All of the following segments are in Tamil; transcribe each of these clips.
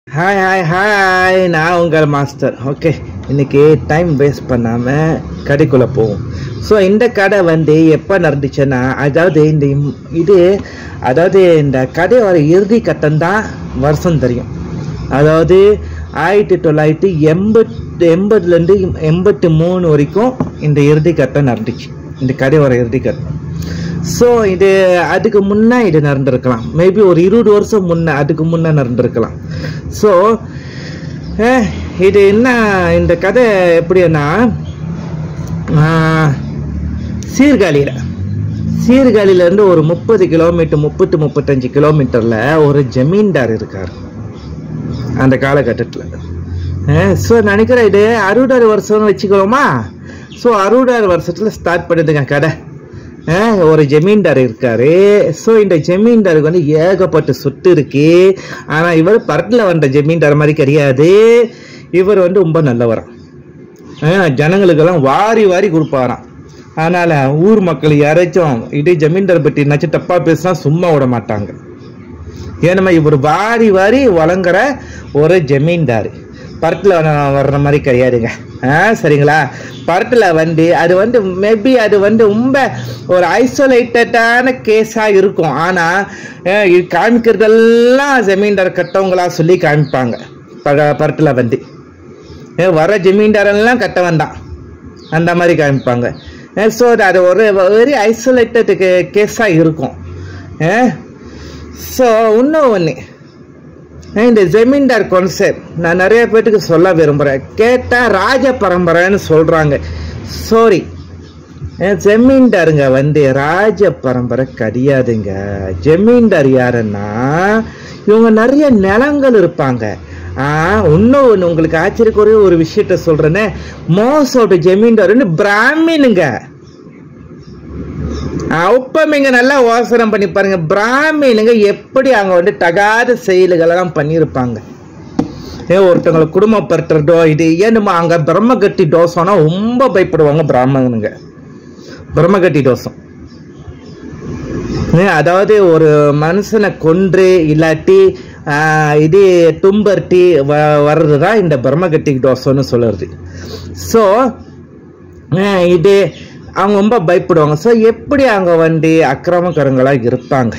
ஹாய் ஹாய் ஹாய் நான் உங்கள் மாஸ்டர் ஓகே இன்னைக்கு டைம் வேஸ்ட் பண்ணாமல் கடைக்குள்ளே போவோம் ஸோ இந்த கடை வந்து எப்போ நடந்துச்சுன்னா அதாவது இந்த இம்- இது அதாவது இந்த கடையோட இறுதி கட்டம் தான் வருஷம் தெரியும் அதாவது ஆயிரத்தி தொள்ளாயிரத்தி எண்பத் எண்பதுலேருந்து எண்பத்தி மூணு வரைக்கும் இந்த இறுதி கட்டம் நடந்துச்சு இந்த கடையோட இறுதி கட்டம் ஸோ இது அதுக்கு முன்னே இது நடந்திருக்கலாம் மேபி ஒரு இருபது வருஷம் முன்னே அதுக்கு முன்னே நடந்திருக்கலாம் ஸோ இது என்ன இந்த கதை எப்படின்னா ஆஹ், சீர்காழியில் சீர்காழியிலேருந்து ஒரு முப்பது கிலோமீட்டர் முப்பத்து முப்பத்தஞ்சு கிலோமீட்டரில் ஒரு ஜமீன்தார் இருக்கார் அந்த காலகட்டத்தில் ஸோ நினைக்கிறேன் இது அறுபதாறு வருஷம்னு வச்சுக்கிறோமா ஸோ அறுபதாறு வருஷத்தில் ஸ்டார்ட் பண்ணுதுங்க கடை அஹ், ஒரு ஜமீன்தார் இருக்காரு ஸோ இந்த ஜமீன்தாருக்கு வந்து ஏகப்பட்ட சொத்து இருக்கு ஆனால் இவர் பரட்டில் வந்த ஜமீன்தார் மாதிரி கிடையாது இவர் வந்து ரொம்ப நல்லவராம் அஹ், ஜனங்களுக்கெல்லாம் வாரி வாரி கொடுப்பாராம் அதனால ஊர் மக்கள் யாராச்சும் இது ஜமீன்தார் பற்றி என்னாச்சும் தப்பா பேசினா சும்மா விட மாட்டாங்க ஏன்னா இவர் வாரி வாரி வழங்குற ஒரு ஜமீன்தார் படத்தில் வர்ற மாதிரி கிடையாதுங்க ஆ சரிங்களா படத்தில் வந்து அது வந்து மேபி அது வந்து ரொம்ப ஒரு ஐசோலேட்டடான கேஸாக இருக்கும் ஆனால் இது காமிக்கிறதெல்லாம் ஜமீன்தார் கட்டவங்களா சொல்லி காமிப்பாங்க பட படத்தில் வந்து ஏ, வர ஜமீன்தாரெல்லாம் கட்டவன் தான் அந்த மாதிரி காமிப்பாங்க ஸோ அது ஒரு வெரி ஐசோலேட்டட் கேஸாக இருக்கும் ஸோ இன்னும் ஒன்று இந்த ஜமீன்தார் கான்செப்ட் நான் நிறைய பேத்துக்கு சொல்ல விரும்புகிறேன் கேட்டால் ராஜ பரம்பரைன்னு சொல்கிறாங்க சாரி ஜமீன்தாருங்க வந்து ராஜ பரம்பரை கிடையாதுங்க ஜமீன்தார் யாருன்னா இவங்க நிறைய நிலங்கள் இருப்பாங்க ஆ இன்னும் ஒன்று உங்களுக்கு ஆச்சரியக்குரிய ஒரு விஷயத்த சொல்கிறேன்னே மோசோட ஜமீன்தார்னு பிராமினுங்க ஒப்பமைங்க நல்லா யோசனம் பண்ணி பாருங்க பிராமினுங்க எப்படி அவங்க வந்து தகாத செயல்களெல்லாம் பண்ணியிருப்பாங்க ஏ ஒருத்தவங்களை குடும்பப்படுத்துறதோ இது ஏன்னுமா அங்கே பிரம்மகட்டி தோசம்னா ரொம்ப பயப்படுவாங்க பிராமணனுங்க பிரம்மகட்டி தோசம் ஏ, அதாவது ஒரு மனுஷனை கொன்று இல்லாட்டி ஆஹ், இது தும்பர்த்தி வ வர்றது தான் இந்த பிரம்மகட்டி தோசம்னு சொல்லுறது ஸோ இது அவங்க ரொம்ப பயப்படுவாங்க ஸோ எப்படி அவங்க வந்து அக்கிரமக்காரங்களாக இருப்பாங்க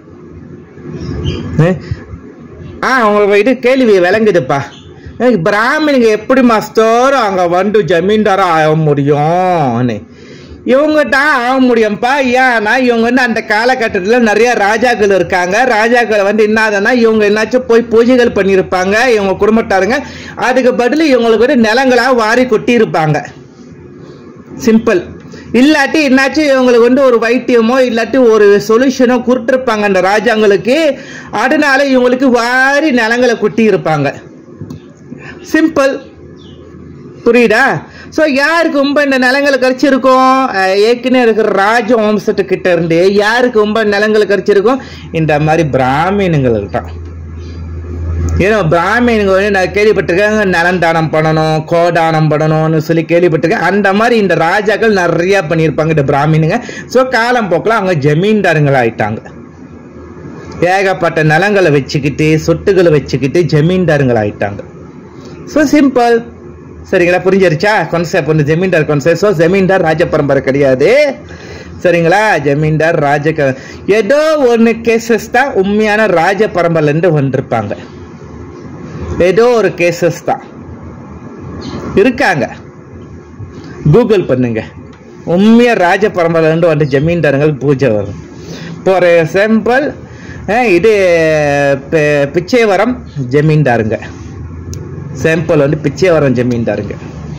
ஏ, ஆ உங்களுக்கு இது கேள்வி விளங்குதுப்பா ஏ, பிராமணிங்க எப்படி மாஸ்டர் அங்கே வந்து ஜமீன்தாராக ஆக முடியும்னு இவங்க தான் ஆக முடியும்ப்பா ஏன்னா இவங்க வந்து அந்த காலகட்டத்தில் நிறைய ராஜாக்கள் இருக்காங்க ராஜாக்கள் வந்து என்னதுன்னா இவங்க என்னாச்சும் போய் பூஜைகள் பண்ணியிருப்பாங்க இவங்க குடும்பத்தாருங்க அதுக்கு பதில் இவங்களுக்கு வந்து நிலங்களாக வாரி கொட்டியிருப்பாங்க சிம்பிள் இல்லாட்டி என்னாச்சும் இவங்களுக்கு வந்து ஒரு வைத்தியமோ இல்லாட்டி ஒரு சொல்யூஷனோ கொடுத்துருப்பாங்க அந்த ராஜாங்களுக்கு அதனால இவங்களுக்கு வாரி நிலங்களை கொட்டி இருப்பாங்க சிம்பிள் புரியுதா ஸோ யாருக்கு ரொம்ப இந்த நிலங்கள் கிடைச்சிருக்கும் அஹ் ஏற்கனவே இருக்கிற ராஜ வம்சத்துக்கிட்ட இருந்து யாருக்கு ரொம்ப நிலங்கள் கிடைச்சிருக்கும் இந்த மாதிரி பிராமணங்களுக்கு தான் ஏன்னா பிராமணங்க வந்து நான் கேள்விப்பட்டிருக்கேன் நலந்தானம் பண்ணணும் கோதானம் பண்ணணும்னு சொல்லி கேள்விப்பட்டிருக்கேன் அந்த மாதிரி இந்த ராஜாக்கள் நிறைய பண்ணியிருப்பாங்க இந்த பிராமணங்க ஸோ காலம் போக்கில் அவங்க ஜமீன்தாருங்கள் ஆயிட்டாங்க ஏகப்பட்ட நிலங்களை வச்சுக்கிட்டு சொத்துக்களை வச்சுக்கிட்டு ஜமீன்தாருங்கள் ஆயிட்டாங்க ஸோ சிம்பிள் சரிங்களா புரிஞ்சிருச்சா கான்செப்ட் வந்து ஜமீன்தார் கான்செப்ட் ஸோ ஜமீன்தார் ராஜ பரம்பரை கிடையாது சரிங்களா ஜமீன்தார் ராஜ க- ஏதோ ஒன்று கேசஸ் தான் உண்மையான ராஜ பரம்பரைலேருந்து வந்திருப்பாங்க ஏதோ ஒரு கேசஸ் தான் இருக்காங்க கூகுள் பண்ணுங்க உண்மையா ராஜ பரம்பரைலேருந்து வந்து ஜமீன்தாருங்கள் பூஜை வரும் ஃபார் எக்ஸாம்பிள் இது பி- பிச்சைவரம் ஜமீன்தாருங்க சாம்பிள் வந்து பிச்சைவரம் ஜமீன்தாருங்க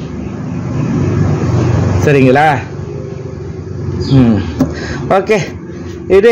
சரிங்களா ம் ஓகே இது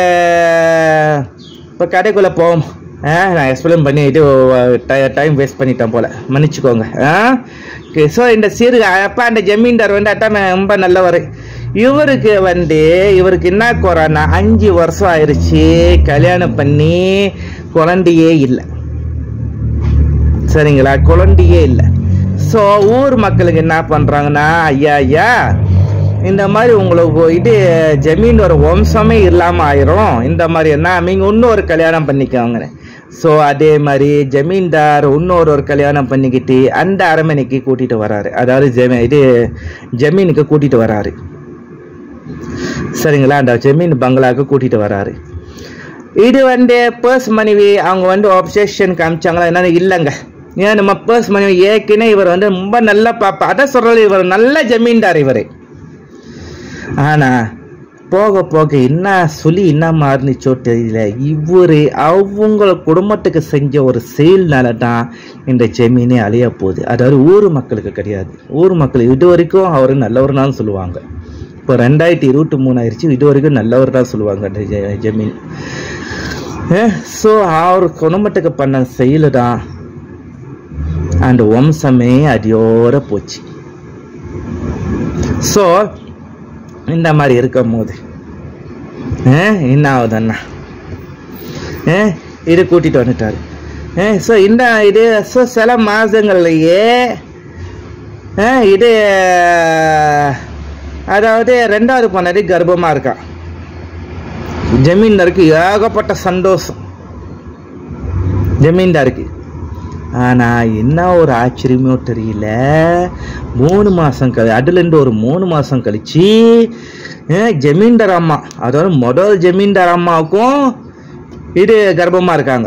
இப்போ கடைக்குள்ளே போவோம் ஆ நான் எக்ஸ்பிளைன் பண்ணி இது டைம் வேஸ்ட் பண்ணிட்டேன் போல் மன்னிச்சுக்கோங்க ஆ ஓகே ஸோ இந்த சீரு அப்போ அந்த ஜமீன்தார் வந்து அட்டாம ரொம்ப நல்லவர் இவருக்கு வந்து இவருக்கு என்ன குறைன்னா அஞ்சு வருஷம் ஆயிடுச்சு கல்யாணம் பண்ணி குழந்தையே இல்லை சரிங்களா குழந்தையே இல்லை ஸோ ஊர் மக்களுக்கு என்ன பண்ணுறாங்கன்னா ஐயா ஐயா இந்த மாதிரி உங்களுக்கு இது ஜமீன் ஒரு வம்சமே இல்லாமல் ஆயிரும் இந்த மாதிரி என்ன நீங்கள் இன்னொரு கல்யாணம் பண்ணிக்கோங்க ஸோ அதே மாதிரி ஜமீன்தார் இன்னொரு ஒரு கல்யாணம் பண்ணிக்கிட்டு அந்த அரண்மனைக்கு கூட்டிட்டு வராரு அதாவது ஜமீ இது ஜமீனுக்கு கூட்டிட்டு வராரு சரிங்களா அந்த ஜமீன் பங்களாவுக்கு கூட்டிட்டு வராரு இது வந்து பர்ஸ் மனைவி அவங்க வந்து ஆப்சேஷன் காமிச்சாங்களா என்னன்னு இல்லைங்க ஏன் நம்ம பர்ஸ் மனைவி ஏற்கனவே இவர் வந்து ரொம்ப நல்லா பாப்பா அதை சொல்றது இவர் நல்ல ஜமீன்தார் இவர் ஆனா போக போக என்ன சொல்லி என்ன மாறுனுச்சோ தெரியல இவரு அவங்க குடும்பத்துக்கு செஞ்ச ஒரு செயல்னால தான் இந்த ஜமீனே அழிய போகுது அதாவது ஊர் மக்களுக்கு கிடையாது ஊர் மக்கள் இது வரைக்கும் அவர் நல்லவர் தான் சொல்லுவாங்க இப்போ ரெண்டாயிரத்தி இருபத்தி மூணு ஆயிடுச்சு இது வரைக்கும் நல்லவர் தான் சொல்லுவாங்க அந்த ஜ- ஜமீன் ஸோ அவர் குடும்பத்துக்கு பண்ண செயல் தான் அந்த வம்சமே அடியோட போச்சு ஸோ இந்த மாதிரி இருக்கும் போது அஹ், என்ன ஆகுதுன்னா அஹ், இது கூட்டிட்டு வந்துட்டாரு ஸோ இந்த இது ஸோ சில மாதங்கள்லையே அஹ், இது அதாவது ரெண்டாவது பொண்ணாடி கர்ப்பமா இருக்கா ஜமீன்தாருக்கு ஏகப்பட்ட சந்தோஷம் ஜமீன்தாருக்கு ஆனா என்ன ஒரு ஆச்சரியமோ தெரியல மூணு மாசம் கழி அதுலேருந்து ஒரு மூணு மாசம் கழிச்சு அஹ், ஜமீன்தார் அம்மா அதாவது முதல் ஜமீன்தார் அம்மாவுக்கும் இது கர்ப்பமா இருக்காங்க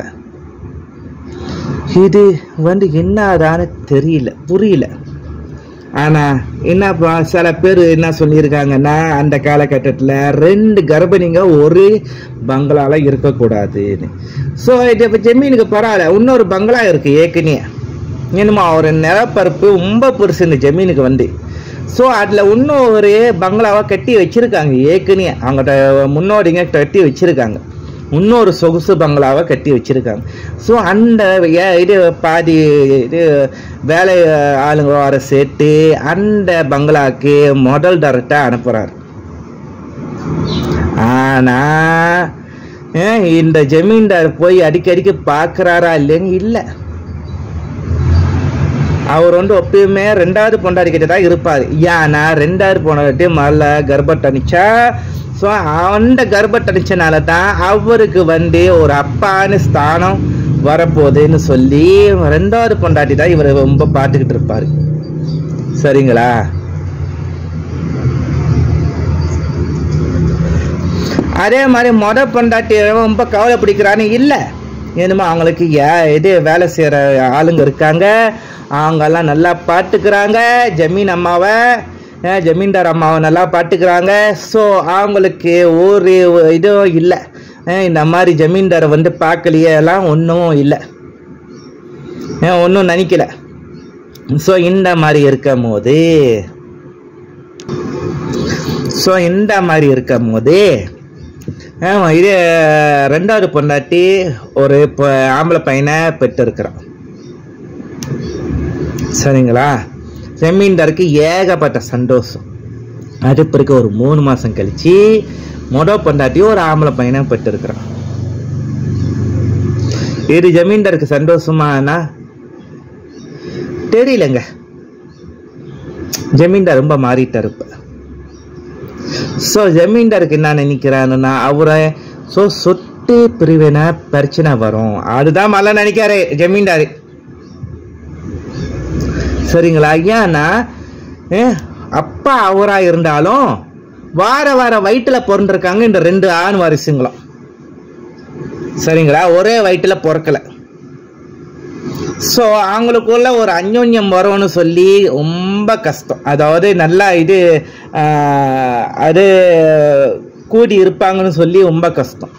இது வந்து என்னதான்னு தெரியல புரியல ஆனா என்னப்பா சில பேர் என்ன சொல்லியிருக்காங்கன்னா அந்த காலகட்டத்தில் ரெண்டு கர்ப்பிணிங்க ஒரு பங்களால இருக்கக்கூடாதுன்னு ஸோ இது இப்போ ஜமீனுக்கு பரவாயில்ல இன்னொரு பங்களா இருக்கு ஏற்கனவே என்னமோ ஒரு நிலப்பரப்பு ரொம்ப பெருசு இந்த ஜமீனுக்கு வந்து ஸோ அதில் இன்னும் ஒரு பங்களாவை கட்டி வச்சிருக்காங்க ஏற்கனவே அவங்கள்ட்ட முன்னோடிங்க கட்டி வச்சிருக்காங்க இன்னொரு சொகுசு பங்களாவை கட்டி வச்சிருக்காங்க ஸோ அந்த ஏ- இது பாதி இது வேலை ஆளுங்க வர சேர்த்து அந்த பங்களாக்கு முதல் டைரக்டாக அனுப்புகிறார் ஆனா அஹ், இந்த ஜமீன்தார் போய் அடிக்கடிக்கு பார்க்கறாரா இல்லைன்னு இல்லை அவர் வந்து எப்பயுமே ரெண்டாவது பொண்டாடி கிட்ட தான் இருப்பார் ஏன்னா ரெண்டாவது பொண்டாட்டி முதல்ல கர்ப்பட்டணிச்சா ஸோ அந்த கர்ப்பட்டணிச்சனால தான் அவருக்கு வந்து ஒரு அப்பான்னு ஸ்தானம் வரப்போகுதுன்னு சொல்லி ரெண்டாவது பொண்டாட்டி தான் இவர் ரொம்ப பார்த்துக்கிட்டு இருப்பார் சரிங்களா அதே மாதிரி மொத பொண்டாட்டி ரொம்ப கவலை பிடிக்கிறான்னு இல்லை என்னமோ அவங்களுக்கு ஏ இது வேலை செய்கிற ஆளுங்க இருக்காங்க அவங்கெல்லாம் நல்லா பார்த்துக்கிறாங்க ஜமீன் அம்மாவை அஹ், ஜமீன்தார் அம்மாவை நல்லா பார்த்துக்கிறாங்க ஸோ அவங்களுக்கு ஒரு இதுவும் இல்லை அஹ், இந்த மாதிரி ஜமீன்தாரை வந்து பார்க்கலையே எல்லாம் ஒன்றும் இல்லை ஒன்றும் நினைக்கல ஸோ இந்த மாதிரி இருக்கும் போது ஸோ இந்த மாதிரி இருக்கும் போது ஆமாம் இது ரெண்டாவது பொண்டாட்டி ஒரு பொ- ஆம்பளை பையனை பெற்றிருக்கிறான் சரிங்களா ஜமீன்தாருக்கு ஏகப்பட்ட சந்தோஷம் அது பிறகு ஒரு மூணு மாசம் கழிச்சு மொத பொண்டாட்டி ஒரு ஆம்பளை பையனை பெற்றிருக்கிறான் இது ஜமீன்தாருக்கு சந்தோஷமானா தெரியலங்க ஜமீன்தார் ரொம்ப மாறிட்டார் இப்ப ஸோ ஜமீன்தாருக்கு என்ன நினைக்கிறாருன்னா அவரை ஸோ சொத்து பிரிவினை பிரச்சனை வரும் அதுதான் மல்ல நினைக்காரு ஜமீன்தாரு சரிங்களா ஏன்னா ஏ, அப்பா அவரா இருந்தாலும் வார வார வயிற்றுல பிறந்திருக்காங்க இந்த ரெண்டு ஆண் வாரிசுங்களும் சரிங்களா ஒரே வயிற்றுல பிறக்கல ஸோ அவங்களுக்குள்ள ஒரு அந்யோன்யம் வரும்னு சொல்லி ரொம்ப கஷ்டம் அதாவது நல்லா இது ஆஹ், அது கூடி இருப்பாங்கன்னு சொல்லி ரொம்ப கஷ்டம்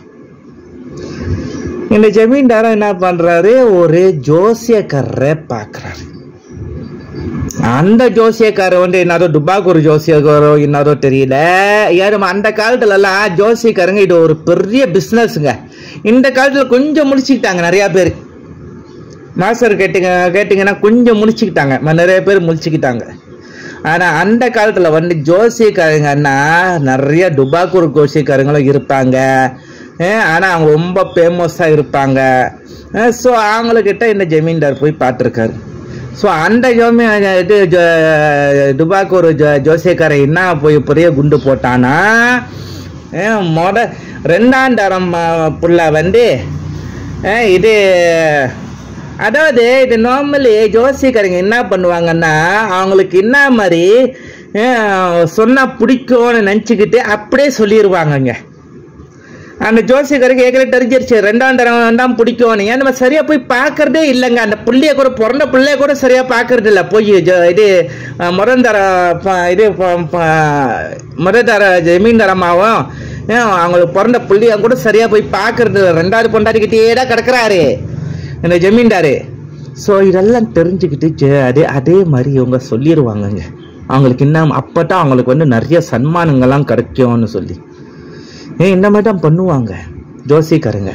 இந்த ஜமீன்தாரம் என்ன பண்றாரு ஒரு ஜோசியக்காரரை பார்க்கறாரு அந்த ஜோசியக்காரர் வந்து என்னதோ டுபாக்கூர் ஜோசியக்காரோ என்னதோ தெரியல யாரும் அந்த காலத்துல எல்லாம் ஜோசியக்காரங்க இது ஒரு பெரிய பிஸ்னஸ்ங்க இந்த காலத்துல கொஞ்சம் முடிச்சுக்கிட்டாங்க நிறைய பேர் மாஸ்டர் கேட்டீங்க கேட்டிங்கன்னா கொஞ்சம் முடிச்சுக்கிட்டாங்க ம- நிறைய பேர் முடிச்சுக்கிட்டாங்க ஆனால் அந்த காலத்தில் வந்து ஜோசியக்காரங்கன்னா நிறைய டுபாக்கூர் ஜோசியக்காரங்களும் இருப்பாங்க ஆனால் அவங்க ரொம்ப ஃபேமஸாக இருப்பாங்க ஸோ அவங்கக்கிட்ட இந்த ஜமீன்தார் போய் பார்த்துருக்காரு ஸோ அந்த ஜோமி இது ஜோ- டுபாக்கூர் ஜோ ஜோசியக்காரன் என்ன போய் பெரிய குண்டு போட்டானா அஹ் மொத ரெண்டாம் தரம் அஹ், புள்ள வந்து அஹ் இது அதாவது இது நார்மலி ஜோசிக்காரங்க என்ன பண்ணுவாங்கன்னா அவங்களுக்கு என்ன மாதிரி அஹ், சொன்னா பிடிக்கும்னு நினச்சிக்கிட்டு அப்படியே சொல்லிடுவாங்கங்க அந்த ஜோசியக்காரருக்கு ஏற்கனவே தெரிஞ்சிருச்சு ரெண்டாம் தரம் தான் பிடிக்கும் ஏன் நம்ம சரியா போய் பார்க்கறதே இல்லைங்க அந்த புள்ளைய கூட பிறந்த பிள்ளைய கூட சரியா பார்க்கறது இல்லை போய் ஜ- இது அஹ், முதல் தர ப- இது ப- ப- முதல் தர ஜமீன்தாரமாவும் ஏன் அவங்களுக்கு பிறந்த புள்ளைய கூட சரியா போய் பார்க்கறது இல்ல. ரெண்டாவது பொண்டாட்டிக்கிட்டே தான் கிடக்குறாரு இந்த ஜமீன்தாரு ஸோ இதெல்லாம் தெரிஞ்சுக்கிட்டு ஜ- அதே அதே மாதிரி இவங்க சொல்லிடுவாங்கங்க அவங்களுக்கு இன்னும் அப்பதான் அவங்களுக்கு வந்து நிறைய சன்மானங்கள்லாம் கிடைக்கும்னு சொல்லி ஏன் இந்த மாதிரி தான் பண்ணுவாங்க ஜோசிக்காரங்க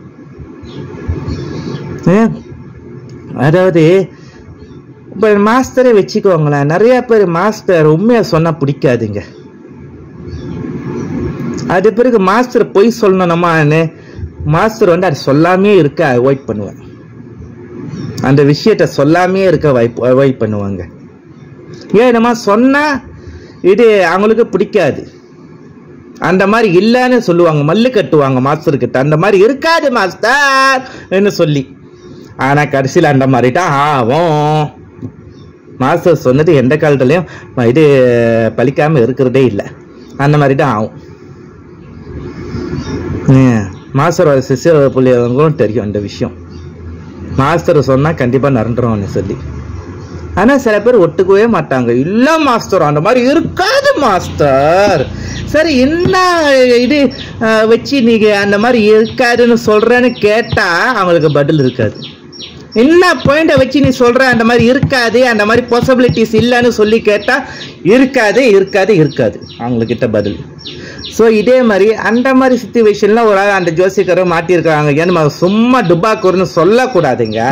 ஏன் அதாவது இப்போ மாஸ்டரே வச்சுக்கோங்களேன் நிறைய பேர் மாஸ்டர் உண்மையை சொன்னா பிடிக்காதுங்க அது பிறகு மாஸ்டர் பொய் சொல்லணுமான்னு மாஸ்டர் வந்து அது சொல்லாமே இருக்க அவாய்ட் பண்ணுவேன் அந்த விஷயத்த சொல்லாமே இருக்க அவாய்ட் பண்ணுவாங்க ஏன் நம்ம சொன்னா இது அவங்களுக்கு பிடிக்காது அந்த மாதிரி இல்லைன்னு சொல்லுவாங்க மல்லு கட்டுவாங்க மாஸ்டர் கிட்ட அந்த மாதிரி இருக்காது மாஸ்டர் என்று சொல்லி ஆனா கடைசியில் அந்த மாதிரி தான் ஆகும் மாஸ்டர் சொன்னது எந்த காலத்துலயும் இது பலிக்காம இருக்கிறதே இல்லை அந்த மாதிரி தான் ஆகும் ஹம், மாஸ்டரோட சிசிய பிள்ளைங்களும் தெரியும் இந்த விஷயம் மாஸ்டர் சொன்னா கண்டிப்பா நரண்டுரும்னு சொல்லி ஆனா சில பேர் ஒட்டுக்கவே மாட்டாங்க இல்ல மாஸ்டர் அந்த மாதிரி இருக்காது மாஸ்டர் சரி என்ன இது அஹ், வச்சு நீங்க அந்த மாதிரி இருக்காதுன்னு சொல்றேன்னு கேட்டா அவங்களுக்கு பதில் இருக்காது என்ன பாயிண்ட வச்சு நீ சொல்ற அந்த மாதிரி இருக்காது அந்த மாதிரி பாசிபிலிட்டிஸ் இல்லைன்னு சொல்லி கேட்டா இருக்காது இருக்காது இருக்காது அவங்கக்கிட்ட பதில் ஸோ இதே மாதிரி அந்த மாதிரி சுச்சுவேஷன்ல ஒரு ஆள் அந்த ஜோசியக்காரர் மாட்டியிருக்காங்க ஏன்னு நம்ம சும்மா டுபாக்கூர்னு சொல்லக்கூடாதுங்க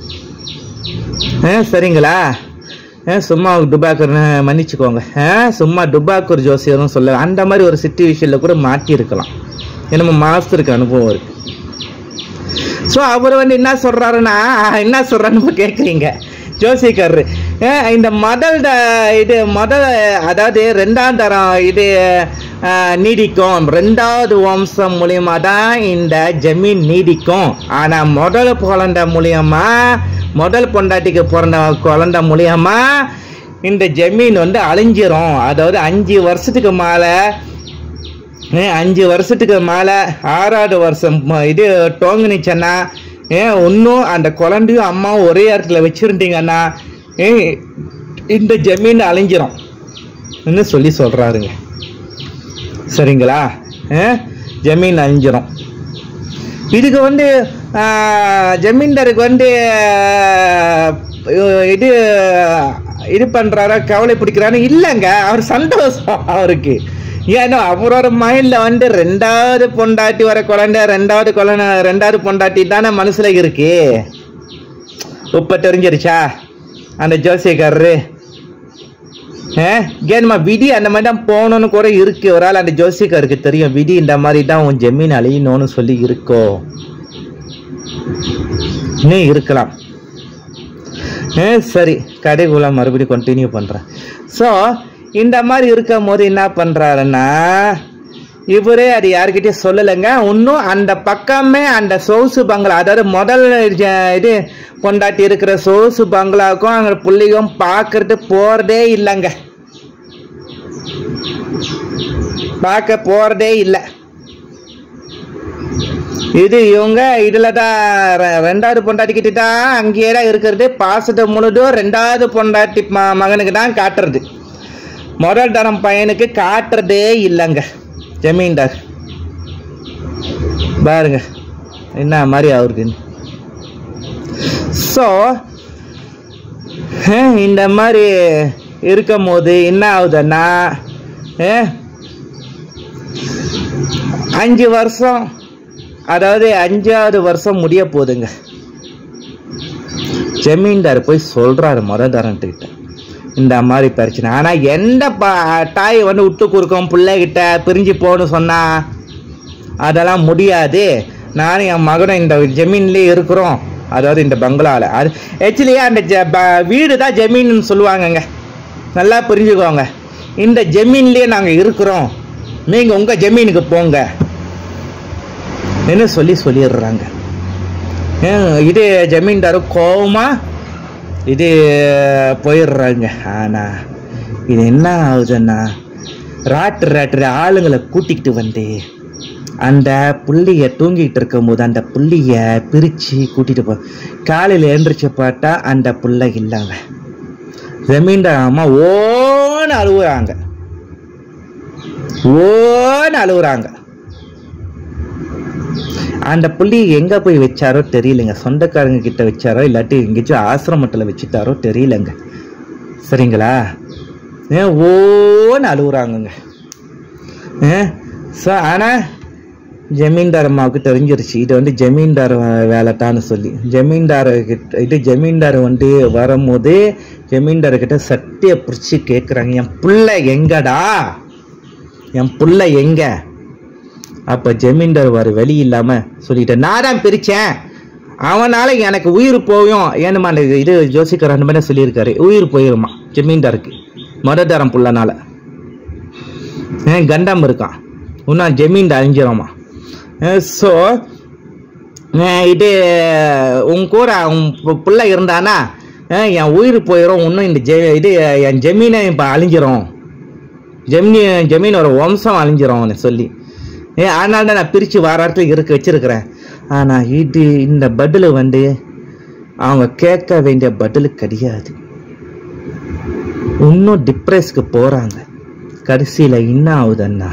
ஆ சரிங்களா ஆ சும்மா டுபாக்கூர்னு மன்னிச்சுக்கோங்க ஆ சும்மா டுபாக்கூர் ஜோசியர்னு சொல்ல அந்த மாதிரி ஒரு சுச்சுவேஷனில் கூட மாட்டியிருக்கலாம் நம்ம மாஸ்டருக்கு அனுபவம் இருக்கு ஸோ அவர் வந்து என்ன சொல்றாருன்னா என்ன சொல்றாருன்னு இப்ப கேட்குறீங்க ஜோசிக்காரரு அஹ் இந்த முதல் த- இது முதல் அதாவது ரெண்டாம் தரம் இது அஹ், நீடிக்கும் ரெண்டாவது வம்சம் மூலியமா தான் இந்த ஜமீன் நீடிக்கும் ஆனா முதல் குழந்தை மூலியமா முதல் பொண்டாட்டிக்கு பிறந்த குழந்தை மூலியமா இந்த ஜமீன் வந்து அழிஞ்சிரும் அதாவது அஞ்சு வருஷத்துக்கு மேலே ஏன் அஞ்சு வருஷத்துக்கு மேலே ஆறாவது வருஷம் ம- இது டோங்குனிச்சன்னா ஏன் இன்னும் அந்த குழந்தையும் அம்மாவும் ஒரே இடத்துல வச்சுருந்தீங்கன்னா ஏன் இந்த ஜமீன் அழிஞ்சிரும் ன்னு சொல்லி சொல்கிறாருங்க சரிங்களா ஏன் ஜமீன் அழிஞ்சிரும் இதுக்கு வந்து ஆஹ், ஜமீன்தாருக்கு வந்து ஆஹ், இது இது பண்றாரா கவலை பிடிக்கிறாரு இல்லைங்க அவர் சந்தோஷம் அவருக்கு ஏன்னா அவரோட மைண்ட்ல வந்து ரெண்டாவது பொண்டாட்டி வர குழந்தை ரெண்டாவது குழந்தை ரெண்டாவது பொண்டாட்டி தானே மனசுல இருக்கு இப்ப தெரிஞ்சிருச்சா அந்த ஜோசியக்காரரு ஏன்மா விதி அந்த மாதிரி தான் போகணும்னு கூட இருக்கு ஒரு ஆள் அந்த ஜோசியக்காருக்கு தெரியும் விதி இந்த மாதிரி தான் உன் ஜமீன் அழியணும்னு சொல்லி இருக்கோ இன்னும் இருக்கலாம் ஏ சரி கதைக்குள்ள மறுபடியும் கண்டினியூ பண்ணுறேன் ஸோ இந்த மாதிரி இருக்கும் போது என்ன பண்ணுறாருன்னா இவரே அது யார்கிட்டயும் சொல்லலைங்க இன்னும் அந்த பக்கமே அந்த சோசு பங்களா அதாவது முதல் ஜ- இது பொண்டாட்டி இருக்கிற சோசு பங்களாவுக்கும் அங்கே பிள்ளையும் பார்க்கறது போகிறதே இல்லைங்க பார்க்க போகிறதே இல்லை இது இவங்க இதுல தான் ரெ- ரெண்டாவது பொண்டாட்டிக்கிட்ட தான் அங்கேயே தான் இருக்கிறது பாசத்தை முழுதும் ரெண்டாவது பொண்டாட்டி ம- மகனுக்கு தான் காட்டுறது முதல் தரம் பையனுக்கு காட்டுறதே இல்லைங்க ஜமீன்தார் பாருங்க என்ன மாதிரி அவருக்கு ஸோ இந்த மாதிரி இருக்கும் போது என்ன ஆகுதுன்னா அஹ், அஞ்சு வருஷம் அதாவது அஞ்சாவது வருஷம் முடிய போகுதுங்க ஜமீன்தார் போய் சொல்றாரு மொததாரன்ட்டுக்கிட்ட இந்த மாதிரி பிரச்சனை ஆனா எந்த ப தாய் வந்து விட்டு கொடுக்கும் பிள்ளைகிட்ட பிரிஞ்சு போகணும்னு சொன்னா அதெல்லாம் முடியாது நானும் என் மகனும் இந்த ஜமீன்லேயே இருக்கிறோம் அதாவது இந்த பங்களாவில் அது ஆக்சுவலி அந்த ஜ ப- வீடு தான் ஜமீன்னு சொல்லுவாங்கங்க நல்லா புரிஞ்சுக்கோங்க இந்த ஜமீன்லேயே நாங்கள் இருக்கிறோம் நீங்கள் உங்கள் ஜமீனுக்கு போங்க என்ன சொல்லி சொல்லிடுறாங்க ஏன் இது ஜமீன்தாரு கோவமா இது போயிடுறாங்க ஆனா இது என்ன ஆகுதுன்னா ராட்டு ராட்டு ஆளுங்களை கூட்டிக்கிட்டு வந்து அந்த புள்ளிய தூங்கிட்டு இருக்கும்போது அந்த புள்ளிய பிரித்து கூட்டிட்டு போ காலையில் எழுந்திரிச்சு பார்த்தா அந்த புள்ள இல்லைங்க ஜமீன்தார் அம்மா ஓன்னு அழுகுறாங்க ஓன்னு அழுகுறாங்க அந்த புள்ளி எங்க போய் வச்சாரோ தெரியலங்க சொந்தக்காரங்க கிட்ட வச்சாரோ இல்லாட்டி எங்கேயாச்சும் ஆசிரமத்தில் வச்சுட்டாரோ தெரியலங்க சரிங்களா ஏன் ஓன்னு அழுகுறாங்கங்க ஸோ ஆனால் ஜமீன்தார் அம்மாவுக்கு தெரிஞ்சிருச்சு இது வந்து ஜமீன்தார் வேலை தான்னு சொல்லி ஜமீன்தார் கிட்ட இது ஜமீன்தார் வந்து வரும்போது ஜமீன்தார் கிட்ட சட்டியை பிடிச்சி கேட்குறாங்க என் புள்ள எங்கடா என் புள்ள எங்க அப்போ ஜமீன்தார் வர வழி இல்லாமல் சொல்லிட்டேன் நான் தான் பிரித்தேன் அவனால எனக்கு உயிர் போயும் ஏனுமா அந்த இது ஜோசிக்கர் அந்த மாதிரி சொல்லியிருக்காரு உயிர் போயிருமா ஜமீன்தாருக்கு மததாரம் புள்ளனால ஏன் கண்டம் இருக்கான் இன்னும் ஜமீன் அழிஞ்சிருமா ஸோ இது உன் கூட உன் பு- புள்ள இருந்தானா அஹ் என் உயிர் போயிடும் இன்னும் இந்த ஜெ இது என் ஜமீனை இப்போ அழிஞ்சிரும் ஜெமினி ஜமீனோட வம்சம் அழிஞ்சிரும்னு சொல்லி ஏ அதனால தான் நான் பிரித்து வாரத்தில் இருக்க வச்சிருக்கிறேன் ஆனால் இது இந்த பதில் வந்து அவங்க கேட்க வேண்டிய பதில் கிடையாது இன்னும் டிப்ரெஸ்க்கு போகிறாங்க கடைசியில் என்ன ஆகுதுன்னா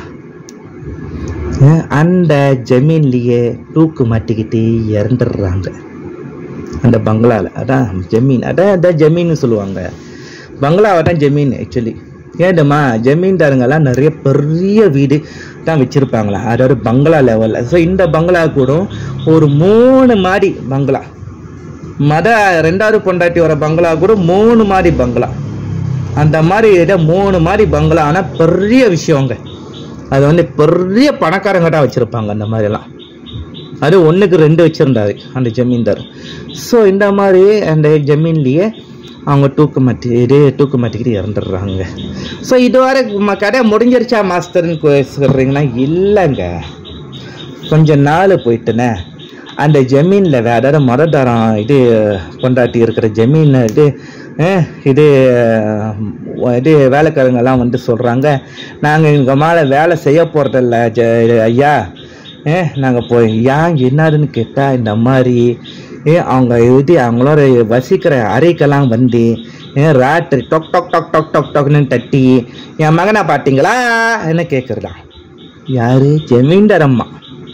அஹ் அந்த ஜமீன்லேயே தூக்கு மாட்டிக்கிட்டு இறந்துடுறாங்க அந்த பங்களாவில் அதான் ஜமீன் அதான் அதான் ஜமீன்னு சொல்லுவாங்க பங்களாவை தான் ஜமீன் ஆக்சுவலி ஏண்டுமா ஜமீன்தாருங்கெல்லாம் நிறைய பெரிய வீடு தான் வச்சுருப்பாங்களா அதாவது பங்களா லெவலில் ஸோ இந்த பங்களா கூட ஒரு மூணு மாடி பங்களா மத ரெண்டாவது பொண்டாட்டி வர பங்களா கூட மூணு மாடி பங்களா அந்த மாதிரி இதை மூணு மாடி பங்களா ஆனால் பெரிய விஷயங்க அது வந்து பெரிய பணக்காரங்க தான் வச்சுருப்பாங்க அந்த மாதிரிலாம் அது ஒன்றுக்கு ரெண்டு வச்சுருந்தாரு அந்த ஜமீன்தார் ஸோ இந்த மாதிரி அந்த ஜமீன்லேயே அவங்க தூக்கு மாட்டி இது தூக்கு மாட்டிக்கிட்டு இறந்துடுறாங்க ஸோ இதுவரை ம- கதை முடிஞ்சிருச்சா மாஸ்டர்னு கொ- சொல்றீங்கன்னா இல்லைங்க கொஞ்ச நாள் போயிட்டுனே அந்த ஜமீனில் வேற ஏதாவது மரதாரம் இது கொண்டாட்டி இருக்கிற ஜமீன் இது அஹ், இது அஹ், இது வேலைக்காரங்கெல்லாம் வந்து சொல்கிறாங்க நாங்கள் எங்கள் மேலே வேலை செய்ய போகிறதில்ல ஜ இது ஐயா ஏ நாங்கள் போய் ஏன் என்னதுன்னு கேட்டால் இந்த மாதிரி ஏ அவங்க இது அவங்களோட வசிக்கிற அறைக்கெல்லாம் வந்து ஏ ராத்திரி டொக் டொக் டொக் டொக் டொக் டொக்னு தட்டி என் மகனை பார்த்தீங்களா என்ன கேட்குறதா யாரு ஜமீன்தார் அம்மா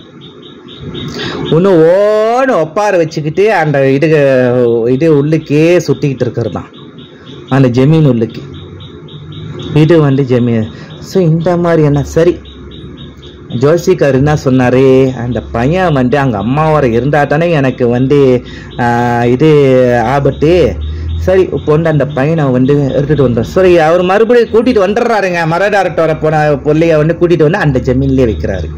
ஒன்று ஓன்னு ஒப்பார வச்சுக்கிட்டு அந்த இது இது உள்ளுக்கே சுற்றிக்கிட்டு இருக்கிறது தான் அந்த ஜமீன் உள்ளுக்கு இது வந்து ஜமீன் ஸோ இந்த மாதிரி என்ன சரி ஜோசிக்கார் என்ன சொன்னார் அந்த பையன் வந்து அங்கே அம்மாவோட இருந்தால் தானே எனக்கு வந்து ஆஹ், இது ஆபத்து சரி இப்போ வந்து அந்த பையனை வந்து எடுத்துகிட்டு வந்தோம் சரி அவர் மறுபடியும் கூட்டிகிட்டு வந்துடுறாருங்க மரடாரட்டோட போன பொல்லைய வந்து கூட்டிகிட்டு வந்து அந்த ஜமீன்லேயே வைக்கிறாரு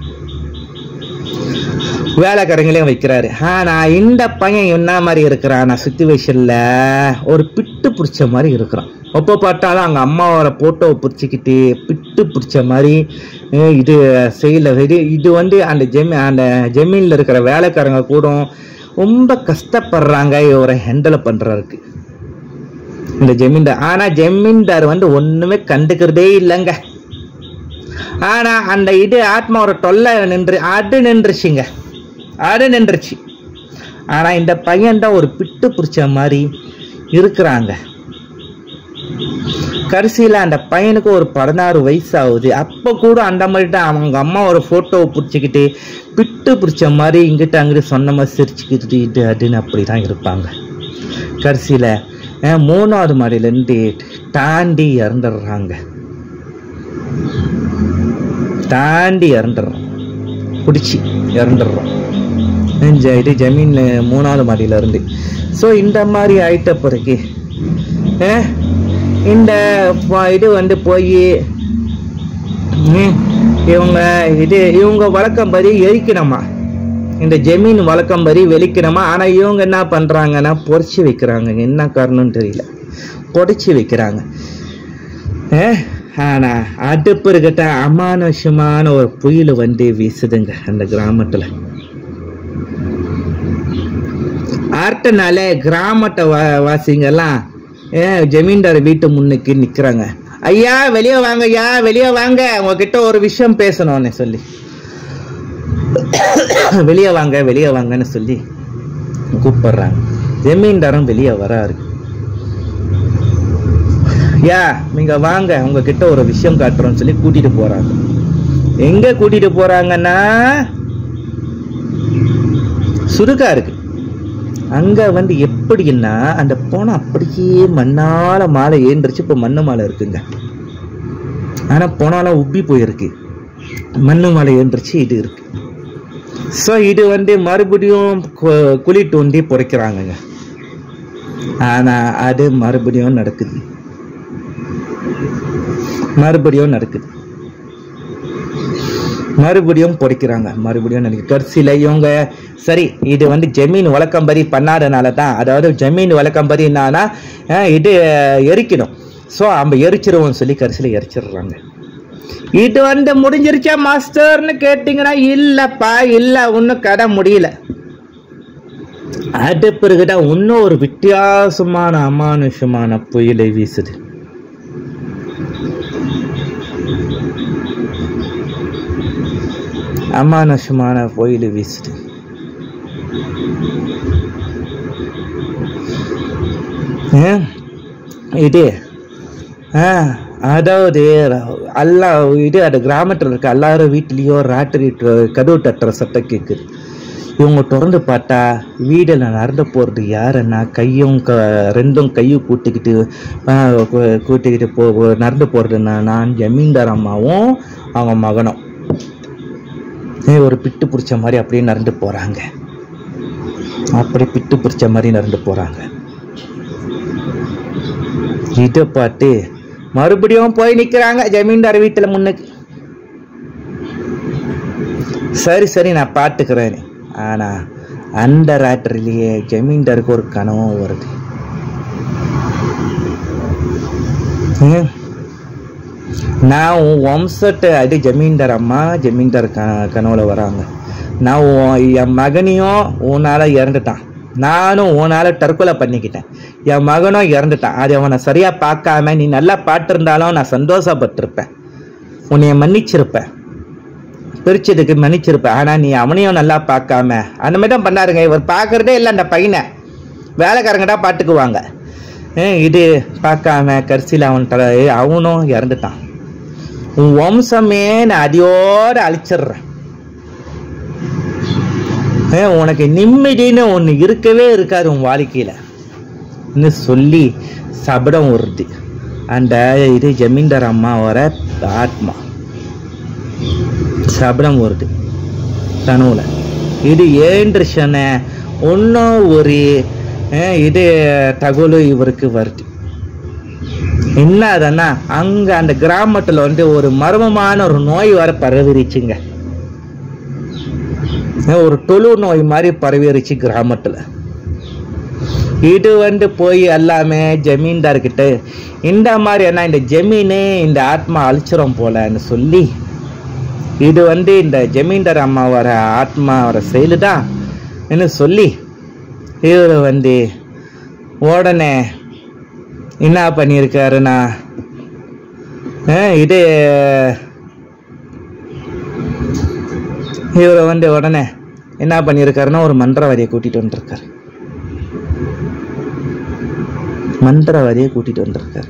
வேலைக்காரங்களையும் வைக்கிறாரு ஆனா இந்த பையன் என்ன மாதிரி இருக்கிறான் நான் சுச்சுவேஷன்ல ஒரு பிட்டு பிடிச்ச மாதிரி இருக்கிறான் எப்போ பார்த்தாலும் அங்கே அம்மாவோட போட்டோவை பிடிச்சிக்கிட்டு பிட்டு பிடிச்ச மாதிரி அஹ் இது செய்யல இது இது வந்து அந்த ஜெமி அந்த ஜமீனில் இருக்கிற வேலைக்காரங்க கூட ரொம்ப கஷ்டப்படுறாங்க இவரை ஹேண்டில் பண்ணுறதுக்கு இந்த ஜமீன்தார் ஆனால் ஜமீன்தார் வந்து ஒன்றுமே கண்டுக்கிறதே இல்லைங்க ஆனா அந்த இது ஆத்மாவோட தொல்லை நின்று அது நின்றுச்சுங்க அது நின்றுச்சு ஆனா இந்த பையன் தான் ஒரு பிட்டு பிடிச்ச மாதிரி இருக்கிறாங்க கடைசியில் அந்த பையனுக்கு ஒரு பதினாறு வயசு ஆகுது அப்போ கூட அந்த மாதிரி தான் அவங்க அம்மா ஒரு ஃபோட்டோவை பிடிச்சிக்கிட்டு பிட்டு பிடிச்ச மாதிரி இங்கிட்ட அங்கிட்டு சொன்ன மாதிரி சிரிச்சுக்கிட்டு இது அதுன்னு அப்படி தான் இருப்பாங்க கடைசியில் மூணாவது மாடியிலேருந்து தாண்டி இறந்துடுறாங்க தாண்டி இறந்துடுறோம் பிடிச்சி இறந்துடுறோம் ஜ- இது ஜமீனில் மூணாவது மாடியில இருந்து ஸோ இந்த மாதிரி ஆயிட்ட பிறகு அஹ், இந்த ப- இது வந்து போய் இவங்க இது இவங்க வழக்கம் படி எரிக்கணுமா இந்த ஜமீன் வழக்கம் படி வெளிக்கணுமா ஆனால் இவங்க என்ன பண்ணுறாங்கன்னா பொறிச்சு வைக்கிறாங்க என்ன காரணம்னு தெரியல பொடிச்சு வைக்கிறாங்க அஹ், ஆனா அடுப்பு இருக்கட்ட அமானுஷமான ஒரு புயல் வந்து வீசுதுங்க அந்த கிராமத்துல அரட்டனால கிராமத்தை வா வாசிங்கெல்லாம் ஏன் ஜமீன்தார் வீட்டு முன்னுக்கு நிக்கிறாங்க ஐயா வெளியே வாங்க ஐயா வெளியே வாங்க உங்ககிட்ட ஒரு விஷயம் பேசணும்னு சொல்லி வெளியே வாங்க வெளியே வாங்கன்னு சொல்லி கூப்பிடுறாங்க ஜமீன்தாரும் வெளியே வராரு யா நீங்க வாங்க உங்ககிட்ட ஒரு விஷயம் காட்டுறோம்னு சொல்லி கூட்டிட்டு போறாங்க எங்க கூட்டிட்டு போறாங்கன்னா சுருக்கா இருக்கு அங்க வந்து எப்படின்னா அந்த போன அப்படியே மண்ணால மாலை ஏந்திரிச்சு இப்போ மண்ணு மாலை இருக்குங்க ஆனா போனாலும் உப்பி போயிருக்கு மண்ணு மாலை ஏந்திரிச்சு இது இருக்கு ஸோ இது வந்து மறுபடியும் கு- குழி தோண்டி புதைக்கிறாங்கங்க ஆனா அது மறுபடியும் நடக்குது மறுபடியும் நடக்குது மறுபடியும் பொடிக்கிறாங்க மறுபடியும் நினைக்க கடைசியில் இவங்க சரி இது வந்து ஜமீன் வழக்கம்பரி பண்ணாதனால தான் அதாவது ஜமீன் வழக்கம்பரி என்னன்னா அஹ், இது எரிக்கணும் ஸோ நம்ம எரிச்சிருவோம் சொல்லி கடைசியில் எரிச்சிடுறாங்க இது வந்து முடிஞ்சிருச்சா மாஸ்டர்னு கேட்டிங்கன்னா இல்லைப்பா இல்லை ஒன்றும் கடை முடியல அது பிறகுதான் இன்னும் ஒரு வித்தியாசமான அமானுஷமான புயலை வீசுது அமானுஷமான புயல் வீசுது ஏன்? இது ஆ அதாவது எல்லா இது அது கிராமத்தில் இருக்க எல்லாரும் வீட்லேயும் ராத்திரி ட- கதவு தட்டுற சத்தம் கேட்குது இவங்க திறந்து பார்த்தா வீடில் நடந்து போகிறது யாருன்னா கையும் க ரெண்டும் கையும் கூட்டிக்கிட்டு ஆ, கூ- கூட்டிக்கிட்டு போ நடந்து போகிறதுன்னா நான் ஜமீன்தார் அம்மாவும் அவங்க மகனும் ஏ, ஒரு பிட்டு பிடிச்ச மாதிரி அப்படியே நடந்து போகிறாங்க அப்படி பிட்டு பிடிச்ச மாதிரி நடந்து போகிறாங்க இதை பார்த்து மறுபடியும் போய் நிற்கிறாங்க ஜமீன்தார் வீட்டில் முன்னுக்கு சரி சரி நான் பார்த்துக்கிறேன் ஆனால் அந்த ராத்திரிலேயே ஜமீன்தாருக்கு ஒரு கனவும் வருது ஏன்? நான் உன் வம்சத்தை அது ஜமீன்தார் அம்மா ஜமீன்தார் க கனவுல வராங்க நான் உன் என் மகனையும் உன்னால இறந்துட்டான் நானும் உன்னால தற்கொலை பண்ணிக்கிட்டேன் என் மகனும் இறந்துட்டான் அது அவனை சரியா பார்க்காம நீ நல்லா பார்த்துருந்தாலும் நான் சந்தோஷப்பட்டிருப்பேன் உன்னைய மன்னிச்சிருப்பேன் பிரிச்சதுக்கு மன்னிச்சிருப்பேன் ஆனா நீ அவனையும் நல்லா பார்க்காம அந்த மாதிரி தான் பண்ணாருங்க இவர் பார்க்கறதே இல்லை அந்த பையனை வேலைக்காரங்க தான் பார்த்துக்குவாங்க ஏன் இது பார்க்காம கடைசியில் அவன் தலை அவனும் இறந்துட்டான் உன் வம்சமே நான் அடியோட அழிச்சிடுறேன் ஏன் உனக்கு நிம்மதின்னு ஒன்று இருக்கவே இருக்காது உன் வாழ்க்கையில் ன்னு சொல்லி சபடம் வருது அந்த இது ஜமீன்தார் அம்மாவோட ஆத்மா சபடம் வருது கனவுல இது ஏன்றுச்சன இன்னும் ஒரு அஹ், இது தகவல் இவருக்கு வருது என்ன அதுன்னா அங்க அந்த கிராமத்துல வந்து ஒரு மர்மமான ஒரு நோய் வர பரவிருச்சுங்க அஹ், ஒரு தொழு நோய் மாதிரி பரவிருச்சு கிராமத்துல இது வந்து போய் எல்லாமே ஜமீன்தார் கிட்ட இந்த மாதிரி என்ன இந்த ஜமீனு இந்த ஆத்மா அழிச்சிரும் போலன்னு சொல்லி இது வந்து இந்த ஜமீன்தார் அம்மாவோட ஆத்மாவோட செயலு தான் என்று சொல்லி இவர் வந்து உடனே என்ன பண்ணியிருக்காருன்னா அஹ் இது இவர் வந்து உடனே என்ன பண்ணியிருக்காருன்னா ஒரு மந்திரவாதியை கூட்டிட்டு வந்திருக்காரு மந்திரவாதியை கூட்டிட்டு வந்திருக்காரு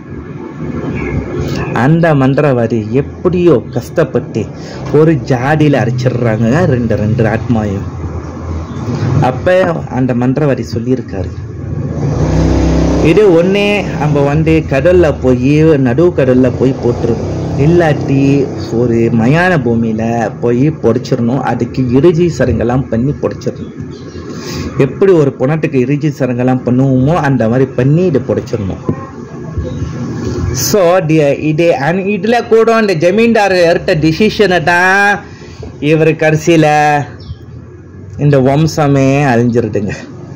அந்த மந்திரவாதி எப்படியோ கஷ்டப்பட்டு ஒரு ஜாடியில் அரைச்சிடுறாங்க ரெண்டு ரெண்டு ஆத்மாயும் அப்ப அந்த மந்திரவாதி சொல்லியிருக்காரு இது ஒன்னே நம்ம வந்து கடல்ல போய் நடுவு கடல்ல போய் போட்டுருணும் இல்லாட்டி ஒரு மயான பூமியில போய் பொடிச்சிடணும் அதுக்கு இறுதி சரங்கெல்லாம் பண்ணி பொடிச்சிடணும் எப்படி ஒரு புணத்துக்கு இறுதி சரங்கெல்லாம் பண்ணுவோமோ அந்த மாதிரி பண்ணி இதை பொடிச்சிடணும் ஸோ இது அன் இதில் கூட இந்த ஜமீன்தார் எடுத்த டிசிஷனை தான் இவர் கடைசியில் இந்த வம்சமே அழிஞ்சிருதுங்க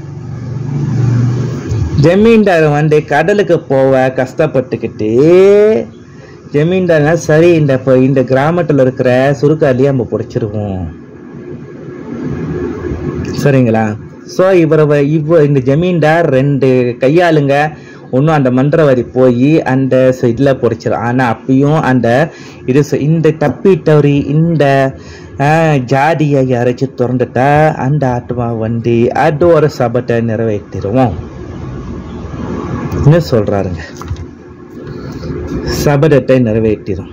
ஜமீன்தார் வந்து கடலுக்கு போக கஷ்டப்பட்டுக்கிட்டு ஜமீன்தார்னா சரி இந்த இப்போ இந்த கிராமத்தில் இருக்கிற சுருக்காலியை நம்ம பிடிச்சிருவோம் சரிங்களா ஸோ இவரை வ- இவ இந்த ஜமீன்தார் ரெண்டு கையாளுங்க ஒன்றும் அந்த மந்திரவாதி போய் அந்த இதில் பொடிச்சிடும் ஆனால் அப்பயும் அந்த இது சொ- இந்த தப்பிட்டவரி இந்த ஆஹ், ஜாதியை யாராச்சும் திறந்துட்டா அந்த ஆத்மா வந்து அது ஒரு சபத்தை நிறைவேற்றிடுவோம் என்ன சொல்றாருங்க சபதத்தை நிறைவேற்றிடும்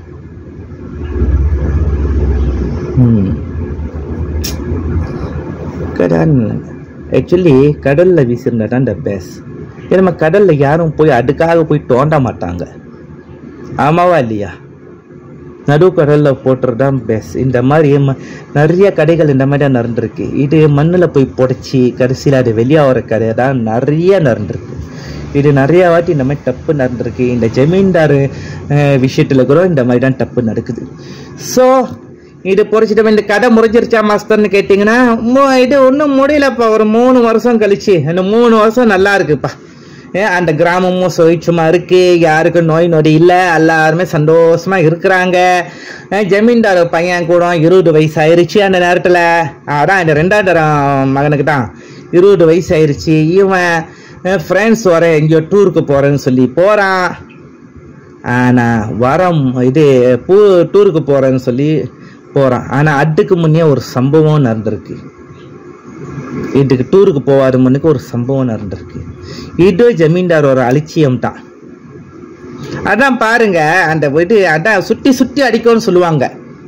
ம் கடன் ஆக்சுவலி கடல்ல வீசிருந்தா தான் இந்த பெஸ்ட் நம்ம கடல்ல யாரும் போய் அதுக்காக போய் தோண்ட மாட்டாங்க ஆமாவா இல்லையா நடுக்கடல்ல போட்டுறது தான் பெஸ்ட் இந்த மாதிரி ம- நிறைய கடைகள் இந்த மாதிரி தான் நடந்திருக்கு இது மண்ணில் போய் புடைச்சி கடைசியில் அது வெளியாகிற கதை தான் நிறைய நடந்திருக்கு இது நிறைய வாட்டி இந்த மாதிரி தப்பு நடந்திருக்கு இந்த ஜமீன்தார் அஹ், விஷயத்துல கூட இந்த மாதிரி தான் தப்பு நடக்குது ஸோ இது பொறிச்சிட்டு இந்த கதை முடிஞ்சிருச்சா மாஸ்டர்னு கேட்டிங்கன்னா மு- இது ஒன்றும் முடியலப்பா ஒரு மூணு வருஷம் கழிச்சு இந்த மூணு வருஷம் நல்லா இருக்குப்பா ஏன் அந்த கிராமமும் சுயிச்சுமா இருக்கு யாருக்கும் நோய் நொடி இல்லை எல்லாருமே சந்தோஷமா இருக்கிறாங்க அஹ் ஜமீன்தார் பையன் கூட இருபது வயசு ஆயிருச்சு அந்த நேரத்தில் அதான் இந்த ரெண்டாவது தரம் மகனுக்கு தான் இருபது வயசு ஆயிருச்சு இவன் ஃப்ரெண்ட்ஸ் வர எங்கேயோ டூருக்கு போறேன்னு சொல்லி போறான் ஆனா வரம் இது பூ டூருக்கு போறேன்னு சொல்லி போறான் ஆனா அதுக்கு முன்னே ஒரு சம்பவம் நடந்திருக்கு இதுக்கு டூருக்கு போவாரு முன்னுக்கு ஒரு சம்பவம் நடந்திருக்கு இது ஜமீன்தார் ஒரு அலட்சியம் தான் அதான் பாருங்க அந்த இது அதான் சுத்தி சுத்தி அடிக்கும்னு சொல்லுவாங்க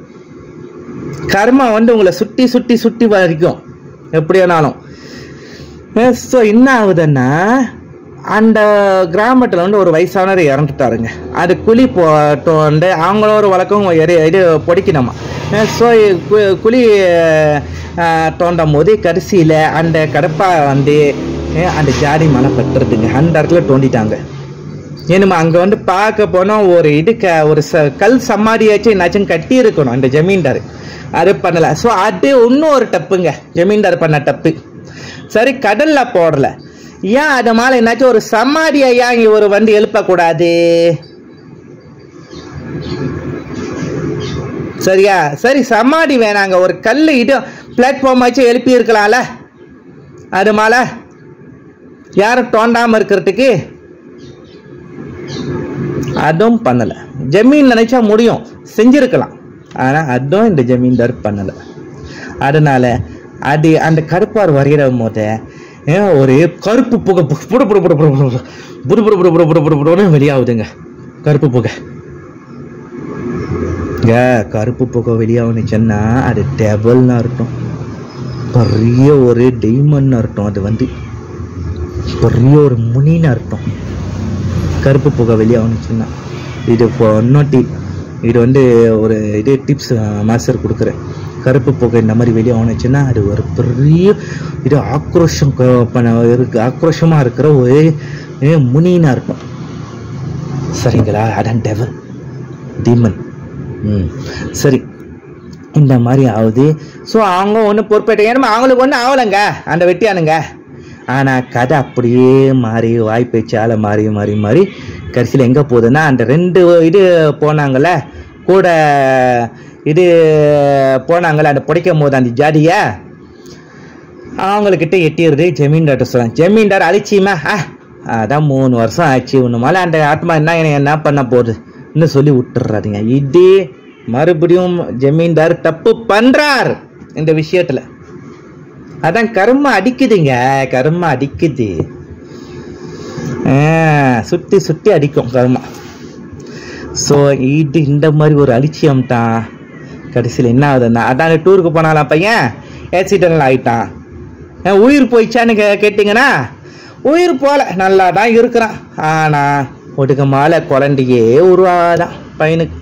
கர்மா வந்து உங்களை சுத்தி சுத்தி சுத்தி வரைக்கும் எப்படி வேணாலும் ஸோ என்ன ஆகுதுன்னா அந்த கிராமத்தில் வந்து ஒரு வயசானவர் இறந்துட்டாருங்க அது குழி போட்டோண்டு அவங்கள ஒரு வழக்கம் எரி இது பொடிக்கணுமா ஸோ குழி அஹ், தோண்டும் போது கடைசியில் அந்த கடப்பா வந்து அஹ், அந்த ஜாதி மலை பட்டுறதுங்க அந்த இடத்துல தோண்டிட்டாங்க ஏனுமா அங்கே வந்து பார்க்க போனோம் ஒரு இது க ஒரு ச கல் சமாதியாச்சும் என்னாச்சும் கட்டி இருக்கணும் இந்த ஜமீன்தார் அது பண்ணல ஸோ அது இன்னும் ஒரு தப்புங்க ஜமீன்தார் பண்ண தப்பு சரி கடல்ல போடல ஏன் அது மேலே என்னாச்சும் ஒரு சமாதியை ஏன் இவர் வந்து எழுப்பக்கூடாது சரியா சரி சமாதி வேணாங்க ஒரு கல் இது பிளாட்ஃபார்ம் வச்சு எழுப்பி இருக்கலாம்ல அது மேலே யாரும் தோண்டாமல் இருக்கிறதுக்கு அதுவும் பண்ணலை ஜமீன் நினைச்சா முடியும் செஞ்சிருக்கலாம் ஆனால் அதுவும் இந்த ஜமீன்தார் பண்ணலை அதனால அது அந்த கருப்பார் வரைகிற போது ஏன் ஒரு கருப்பு புகை பு- புடு புடு புடு புடு புடு புடு புடு புடு புடு புடு புடு புடுன்னு வெளியாகுதுங்க கருப்பு புகை இங்க கருப்பு புகை வெளியாகுனுச்சுன்னா அது டேபிள்னு அர்த்தம் பெரிய ஒரு டெய்மன் அர்த்தம் அது வந்து பெரிய ஒரு முனின்னு அர்த்தம் கருப்பு புகை வெளியாகணுச்சுன்னா இது இப்போ இன்னொட்டி இது வந்து ஒரு இது டிப்ஸ் மாஸ்டர் கொடுக்குறேன் கருப்பு புகை இந்த மாதிரி வெளியாகணுச்சுன்னா அது ஒரு பெரிய இது ஆக்ரோஷம் க- பண்ண இருக்கு ஆக்ரோஷமாக இருக்கிற ஒரு ஏ, முனின்னு இருக்கும் சரிங்களா அதான் டெவல் டீமன் ம் சரி இந்த மாதிரி ஆகுது ஸோ அவங்க ஒன்றும் பொறுப்பேற்ற ஏன்னா அவங்களுக்கு ஒன்றும் ஆகலைங்க அந்த வெட்டியானுங்க ஆனால் கதை அப்படியே மாறி வாய் பேச்சால மாறி மாறி மாறி கடைசியில் எங்கே போகுதுன்னா அந்த ரெண்டு இது போனாங்கல்ல கூட இது போனாங்கல்ல அந்த புடைக்கும் போது அந்த ஜாதியை அவங்கக்கிட்ட எட்டிடுது ஜமீன்தார்ட்ட சொல்லுவாங்க ஜமீன்தார் அழிச்சியுமா ஆ அதான் மூணு வருஷம் ஆச்சு ஒன்று மேலே அந்த ஆத்மா என்ன என்ன என்ன பண்ண போகுது இன்னும் சொல்லி விட்டுறாதீங்க இது மறுபடியும் ஜமீன்தார் தப்பு பண்றார் இந்த விஷயத்துல அதான் கர்மா அடிக்குதுங்க கர்மா அடிக்குது ஆ, சுத்தி சுத்தி அடிக்கும் கர்மா ஸோ இது இந்த மாதிரி ஒரு அலிச்சியம் தான் கடைசியில் என்ன ஆகுதுன்னா அதான் டூருக்கு போனாலாம் பையன் ஆக்சிடென்ட் ஆயிட்டான் ஏன் உயிர் போயிடுச்சான்னு கே கேட்டிங்கன்னா உயிர் போல நல்லா தான் இருக்கிறான் ஆனால் ஒடுக்க மேலே குழந்தையே உருவாதான் பையனுக்கு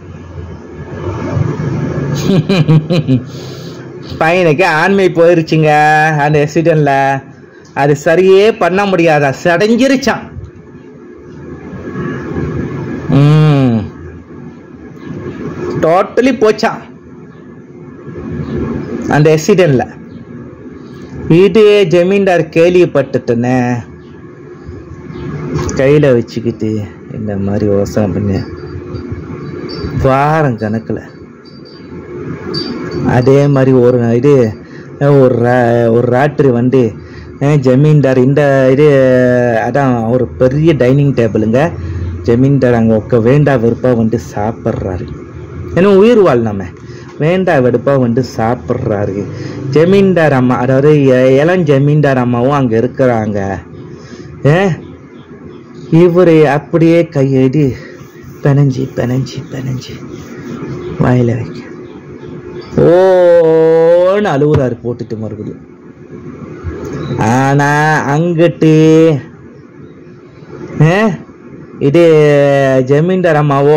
பையனுக்கு ஆண்மை போயிருச்சுங்க அந்த ஆக்சிடென்ட்ல அது சரியே பண்ண முடியாதா சடைஞ்சிருச்சான் ம் டோட்டலி போச்சான் அந்த ஆக்சிடென்ட்ல இது ஜமீன்தார் கேள்விப்பட்டுட்டனே கையில் வச்சுக்கிட்டு இந்த மாதிரி விவசாயம் பண்ணி வாரம் கணக்கில் அதே மாதிரி ஒரு இது ஒரு ரா- ஒரு ராத்திரி வந்து அஹ் ஜமீன்தார் இந்த இது அதான் ஒரு பெரிய டைனிங் டேபிளுங்க ஜமீன்தார் அங்கே உட்க வேண்டா வெறுப்பாக வந்து சாப்பிட்றாரு ஏன்னா உயிர் வாழ் நம்ம வேண்டா வெடுப்பாக வந்து சாப்பிட்றாரு ஜமீன்தார் அம்மா அதாவது எ- இளம் ஜமீன்தார் அம்மாவும் அங்கே இருக்கிறாங்க ஏ இவர் அப்படியே கையெடி பிணைஞ்சி பிணைஞ்சி பிணைஞ்சி வாயில வைக்க ஓன்னு அழுகுறாரு போட்டுட்டு மறுபடியும் ஆனா அங்கிட்டு ஆ, இது ஜமீன்தார் அம்மாவோ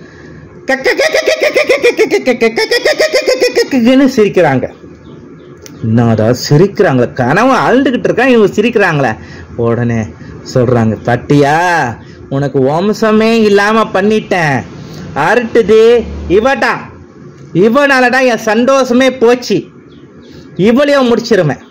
ன்னு சிரிக்கிறாங்க என்னடா சிரிக்கிறாங்களே கனவு அழுதுகிட்டு இருக்கான் இவங்க சிரிக்கிறாங்களே உடனே சொல்றாங்க பட்டியா உனக்கு வம்சமே இல்லாம பண்ணிட்டேன் அருட்டுது இவடா இவனாலதான் என் சந்தோஷமே போச்சு இவளையும் முடிச்சிருவேன்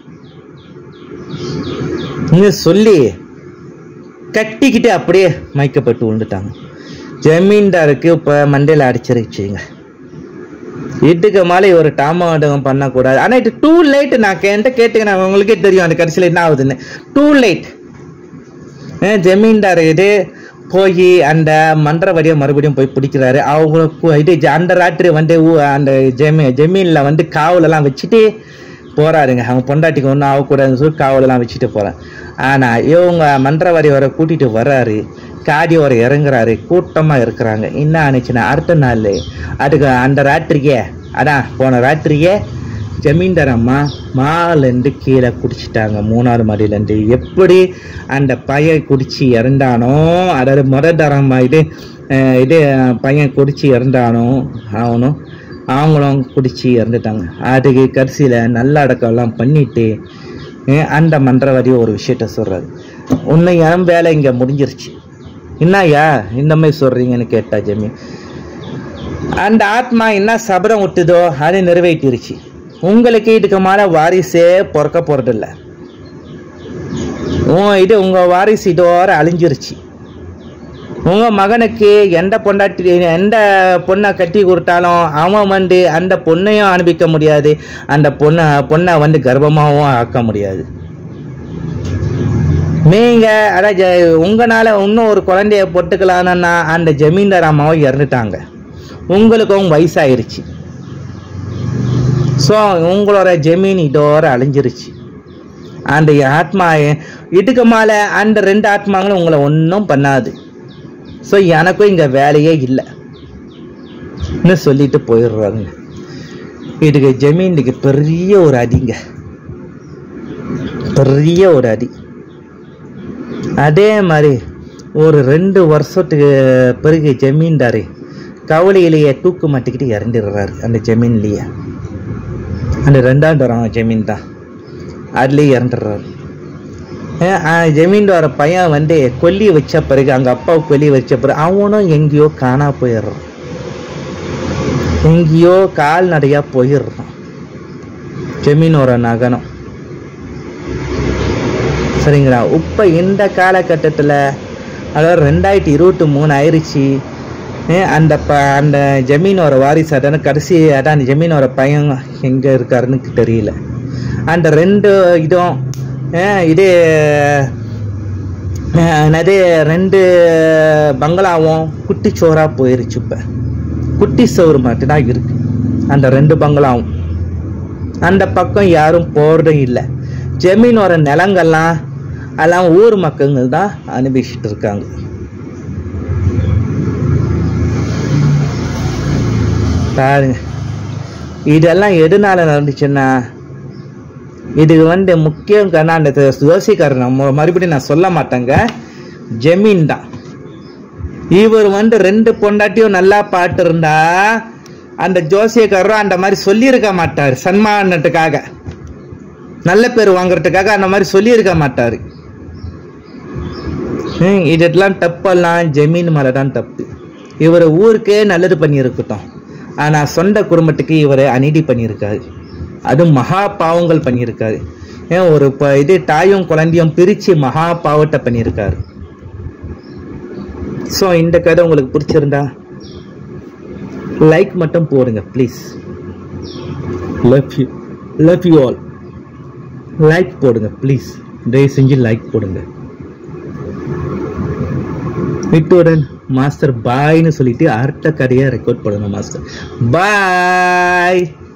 நீங்க சொல்லி கட்டிக்கிட்டு அப்படியே மயக்கப்பட்டு விழுந்துட்டாங்க ஜமீன்தாருக்கு இப்போ மண்டையில் அடிச்சிருச்சுங்க இதுக்கு மேலே ஒரு டாமாடகம் பண்ணக்கூடாது ஆனால் இது டூ லைட் நான் என்கிட்ட கேட்டுங்க நான் உங்களுக்கே தெரியும் அந்த கடைசியில் என்ன ஆகுதுன்னு டூ லைட் ஜமீன்தார் இது போய் அந்த மன்றவடியை மறுபடியும் போய் பிடிக்கிறாரு அவங்களுக்கு இது ஜ- அந்த ராத்திரி வந்து ஊ- அந்த ஜமீ ஜமீனில் வந்து காவலெல்லாம் வச்சுட்டு போறாருங்க அவங்க பொண்டாட்டிக்கு ஒன்றும் ஆகக்கூடாதுன்னு சொல்லி காவலெல்லாம் வச்சுட்டு போகிறேன் ஆனால் இவங்க மன்றவாதி வர கூட்டிட்டு வர்றாரு காடி வர இறங்குறாரு கூட்டமாக இருக்கிறாங்க என்ன ஆனிச்சுன்னா அடுத்த நாள் அதுக்கு அந்த ராத்திரியே அதான் போன ராத்திரியே ஜமீன்தார் அம்மா மாலேருந்து கீழே குடிச்சிட்டாங்க மூணாவது மாடியிலேருந்து எப்படி அந்த பையன் குடிச்சு இறந்தானோ அதாவது முத தரமா இது அஹ், இது பையன் குடிச்சு இறந்தானோ அவனும் அவங்களும் குடிச்சு இறந்துட்டாங்க அதுக்கு கடைசியில் நல்லடக்கம்லாம் பண்ணிட்டு அஹ், அந்த மன்றவாதி ஒரு விஷயத்த சொல்றாரு உன்னை என் வேலை இங்கே முடிஞ்சிருச்சு என்னய்யா இந்த மாதிரி சொல்றீங்கன்னு கேட்டா ஜமீன் அந்த ஆத்மா என்ன சபரம் விட்டுதோ அது நிறைவேற்றிருச்சு உங்களுக்கு இதுக்கு மேல வாரிசே பிறக்க போறதில்ல உன் இது உங்க வாரிசு இதோட அழிஞ்சிருச்சு உங்க மகனுக்கு எந்த பொண்டாட்டி எந்த பொண்ணை கட்டி கொடுத்தாலும் அவன் வந்து அந்த பொண்ணையும் அனுபவிக்க முடியாது அந்த பொண்ணை பொண்ணை வந்து கர்ப்பமாகவும் ஆக்க முடியாது நீங்க அதான் ஜ- உங்களால இன்னும் ஒரு குழந்தைய பொட்டுக்கலான்னா அந்த ஜமீன்தார் அம்மாவும் இறந்துட்டாங்க உங்களுக்கும் வயசாயிருச்சு ஸோ உங்களோட ஜமீன் இதோட அழிஞ்சிருச்சு அந்த ஆத்மா இதுக்கு மேலே அந்த ரெண்டு ஆத்மாங்களும் உங்களை ஒன்றும் பண்ணாது ஸோ எனக்கும் இங்கே வேலையே இல்லை ன்னு சொல்லிட்டு போயிடுறாங்க இதுக்கு ஜமீனுக்கு பெரிய ஒரு அடிங்க பெரிய ஒரு அடி அதே மாதிரி ஒரு ரெண்டு வருஷத்துக்கு பிறகு ஜமீன்தாரு கவலையிலேயே தூக்கு மாட்டிக்கிட்டு இறந்துடுறாரு அந்த ஜமீன்லேயே அந்த ரெண்டாம் தரம் ஜமீன் தான் அதுலேயே இறந்துடுறாரு அஹ் அஹ் ஜமீன்தார பையன் வந்து கொல்லி வச்ச பிறகு அங்கே அப்பாவை கொல்லி வச்ச பிறகு அவனும் எங்கேயோ காணா போயிடுறான் எங்கேயோ கால்நடையாக போயிடுறான் ஜமீனோட நகனம் சரிங்களா இப்போ இந்த காலகட்டத்தில் அதாவது ரெண்டாயிரத்தி இருபத்தி மூணு ஆயிடுச்சு அஹ் அந்த ப அந்த ஜமீனோட வாரிசு அதான கடைசி அதான் அந்த ஜமீனோட பையன் எங்கே இருக்காருன்னு தெரியல அந்த ரெண்டு இதுவும் அஹ் இது அஹ் என்னது ரெண்டு பங்களாவும் குட்டிச்சோறாக போயிருச்சு இப்போ குட்டி சோறு மட்டும்தான் இருக்கு அந்த ரெண்டு பங்களாவும் அந்த பக்கம் யாரும் போகிறதும் இல்லை ஜமீனோட நிலங்கள்லாம் அதெல்லாம் ஊர் மக்கள் தான் அனுபவிச்சுட்டு இருக்காங்க பாருங்க இதெல்லாம் எதனால நடந்துச்சுன்னா இதுக்கு வந்து முக்கியம் காரணம் அந்த ஜோசிக்காரர் நம்ம மறுபடியும் நான் சொல்ல மாட்டேங்க ஜமீன் தான் இவர் வந்து ரெண்டு பொண்டாட்டியும் நல்லா பாட்டு இருந்தா அந்த ஜோசியக்காரரும் அந்த மாதிரி சொல்லியிருக்க மாட்டார் சன்மானத்துக்காக நல்ல பேர் வாங்குறதுக்காக அந்த மாதிரி சொல்லியிருக்க மாட்டார் ஹம், இதெல்லாம் தப்பெல்லாம் ஜமீன் மேலே தான் தப்பு இவர் ஊருக்கே நல்லது பண்ணியிருக்கட்டும் ஆனால் சொந்த குடும்பத்துக்கு இவர் அநீதி பண்ணியிருக்காரு அதுவும் மகா பாவங்கள் பண்ணியிருக்காரு ஏன் ஒரு ப- இது தாயும் குழந்தையும் பிரித்து மகா பாவத்தை பண்ணியிருக்காரு ஸோ இந்த கதை உங்களுக்கு பிடிச்சிருந்தா லைக் மட்டும் போடுங்க please love you love you all like போடுங்க ப்ளீஸ் தயவு செஞ்சு லைக் போடுங்க விட்டுடன் மாஸ்டர் பாய்னு சொல்லிட்டு அரட்டை கதையாக ரெக்கார்ட் பண்ணணும் மாஸ்டர் பாய்